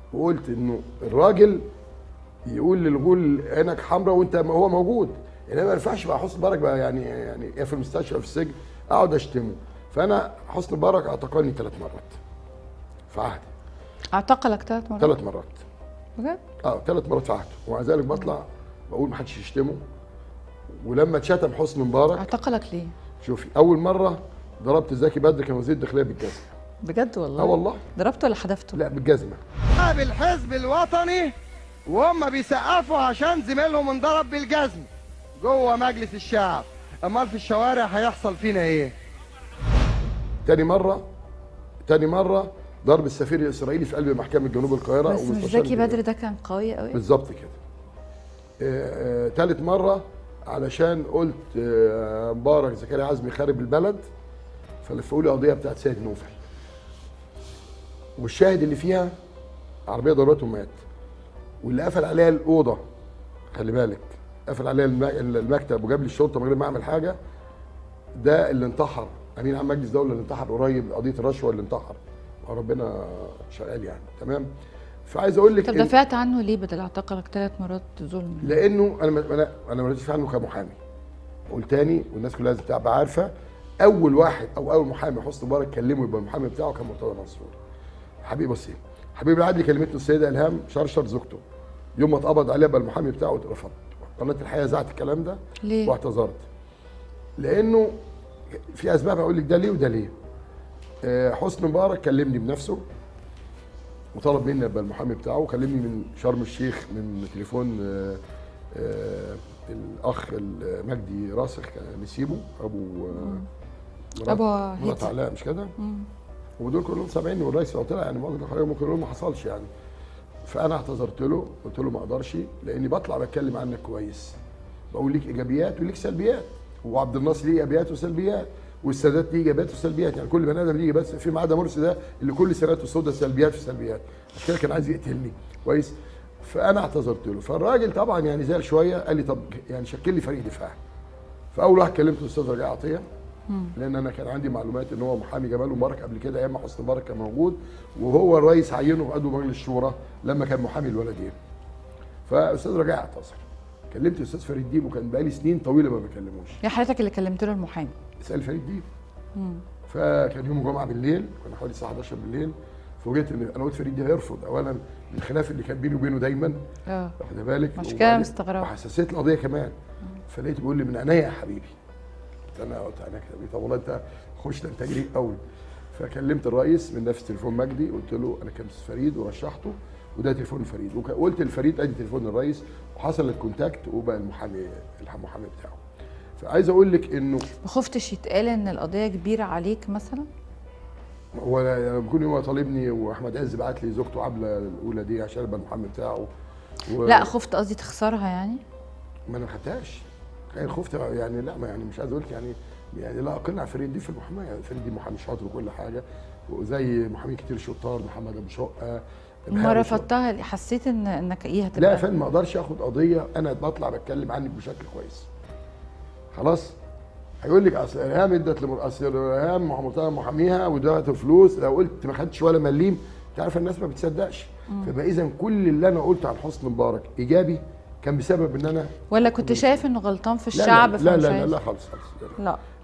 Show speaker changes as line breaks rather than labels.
وقلت انه الراجل يقول للغول عينك حمراء وانت ما هو موجود انما ما ينفعش بقى حسني مبارك بقى يعني يعني يا في المستشفى أو في السجن اقعد اشتمه فانا حسني مبارك اعتقلني ثلاث مرات في عهدي
اعتقلك ثلاث مرات
ثلاث مرات
بجد
اه ثلاث مرات في عهده ومع ذلك بطلع بقول ما حدش يشتمه ولما اتشتم حسني مبارك
اعتقلك ليه
شوفي اول مره ضربت زكي بدر كان وزير الداخليه بالجزمه
بجد والله
اه والله
ضربته ولا حدفته
لا بالجزمه
بالحزب الوطني وهم بيسقفوا عشان زميلهم انضرب بالجزم جوه مجلس الشعب امال في الشوارع هيحصل فينا ايه
تاني مره تاني مره ضرب السفير الاسرائيلي في قلب محكمه جنوب القاهره
بس مش
ومستشار
زكي
الجنوب.
بدر ده كان قوي قوي
بالظبط كده آه، آه، تالت مرة علشان قلت آه، مبارك زكريا عزمي خارب البلد فلفوا لي قضية بتاعت سيد نوفل والشاهد اللي فيها عربية ضربته مات واللي قفل عليها الأوضة خلي بالك قفل عليها الم- المكتب وجاب لي الشرطة من غير ما أعمل حاجة ده اللي انتحر أمين عام مجلس دولة اللي انتحر قريب قضية الرشوة اللي انتحر ربنا شغال يعني تمام فعايز اقول لك
طب
إن-
دافعت عنه ليه بدل اعتقلك ثلاث مرات ظلم
لانه انا ما- انا انا ما رضيتش عنه كمحامي اقول تاني والناس كلها لازم تبقى عارفه اول واحد او اول محامي حسني مبارك كلمه يبقى المحامي بتاعه كان مرتضى منصور حبيب بصير حبيب العدلي كلمته السيده الهام شرشر زوجته يوم ما اتقبض عليها بقى المحامي بتاعه اترفض قناه الحياه ذاعت الكلام ده
ليه؟
واعتذرت لانه في اسباب هقول لك ده ليه وده ليه آه، حسني مبارك كلمني بنفسه وطلب مني ابقى المحامي بتاعه كلمني من شرم الشيخ من تليفون آه، آه، الاخ مجدي راسخ كان نسيبه ابو آه، مرات-
أبو
مرات
هيتي.
علاء مش كده؟ ودول كلهم سامعيني والرئيس قلت لها يعني مؤاخذة حضرتك ممكن يقول ما حصلش يعني فانا اعتذرت له قلت له ما اقدرش لاني بطلع بتكلم عنك كويس بقول ليك ايجابيات وليك سلبيات وعبد الناصر ليه ايجابيات وسلبيات والسادات ليه ايجابيات وسلبيات يعني كل بني ادم ليه ايجابيات في ما عدا مرسي ده اللي كل سنته سودة سلبيات في سلبيات عشان كده كان عايز يقتلني كويس فانا اعتذرت له فالراجل طبعا يعني زعل شويه قال لي طب يعني شكل لي فريق دفاع فاول واحد كلمته الاستاذ رجاء عطيه لان انا كان عندي معلومات ان هو محامي جمال مبارك قبل كده ايام ما حسني مبارك كان موجود وهو الرئيس عينه عضو مجلس الشورى لما كان محامي الولدين فاستاذ رجاء اعتذر كلمت الاستاذ فريد ديب وكان بقالي سنين طويله ما بكلموش
يا حضرتك اللي كلمت له المحامي
اسال فريد ديب فكان يوم الجمعه بالليل كنا حوالي الساعه 11 بالليل فوجئت ان انا قلت فريد دي هيرفض اولا الخلاف اللي كان بيني وبينه دايما
اه
واخد بالك
عشان كده
وبعدين-
مستغربة.
وحساسيه القضيه كمان فلقيته بيقول لي من عينيا يا حبيبي قلت انا قلت عينيا يا حبيبي طب والله انت خش ده انت جريء قوي فكلمت الرئيس من نفس تليفون مجدي قلت له انا كلمت فريد ورشحته وده تليفون فريد وك- وقلت لفريد ادي تليفون الرئيس وحصل الكونتاكت وبقى المحامي المحامي بتاعه فعايز اقول لك انه
ما خفتش يتقال ان القضيه كبيره عليك مثلا
هو لما بيكون هو طالبني واحمد عز بعت لي زوجته عبله الاولى دي عشان ابقى المحامي بتاعه و...
لا خفت قصدي تخسرها يعني
ما انا ما خدتهاش كان خفت يعني لا ما يعني مش عايز اقول لك يعني يعني لا اقنع فريد دي في المحاماه يعني فريد دي محامي شاطر وكل حاجه وزي محامين كتير شطار محمد ابو شقه
ما
بهاء
رفضتها ليه؟ حسيت ان انك ايه هتبقى
لا يا فندم ما اقدرش اخد قضيه انا بطلع بتكلم عنك بشكل كويس خلاص هيقول لك اصل ارهام ادت لمر... اصل ارهام مرتضى محاميها وادت فلوس لو قلت ما خدتش ولا مليم انت عارف الناس ما بتصدقش فبقى اذا كل اللي انا قلته عن حسني مبارك ايجابي كان بسبب ان انا
ولا كنت شايف انه غلطان في
لا
الشعب
لا لا
فمش
لا, لا,
عايز؟
لا خالص خالص لا.
لا